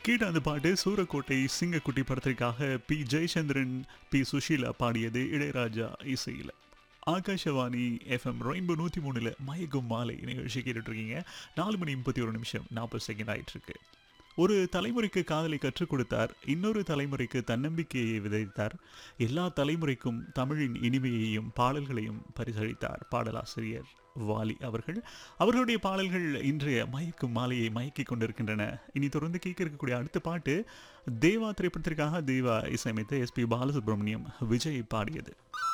கேட்ட அந்த பாட்டு சூரக்கோட்டை சிங்கக்குட்டி படத்திற்காக பி ஜெயச்சந்திரன் பி சுஷீலா பாடியது இளையராஜா இசையில் ஆகாஷவாணி எஃப்எம் ரெயின்போ நூற்றி மூணில் மயக்கும் மாலை நிகழ்ச்சி கேட்டுட்டு இருக்கீங்க நாலு மணி முப்பத்தி ஒரு நிமிஷம் நாற்பது செகண்ட் ஆயிட்டு இருக்கு ஒரு தலைமுறைக்கு காதலை கற்றுக் கொடுத்தார் இன்னொரு தலைமுறைக்கு தன்னம்பிக்கையை விதைத்தார் எல்லா தலைமுறைக்கும் தமிழின் இனிமையையும் பாடல்களையும் பரிசளித்தார் பாடலாசிரியர் வாலி அவர்கள் அவர்களுடைய பாடல்கள் இன்றைய மயக்கும் மாலையை மயக்கிக் கொண்டிருக்கின்றன இனி தொடர்ந்து கேட்க இருக்கக்கூடிய அடுத்த பாட்டு தேவா திரைப்படத்திற்காக தேவா இசையமைத்த எஸ்பி பாலசுப்ரமணியம் விஜய் பாடியது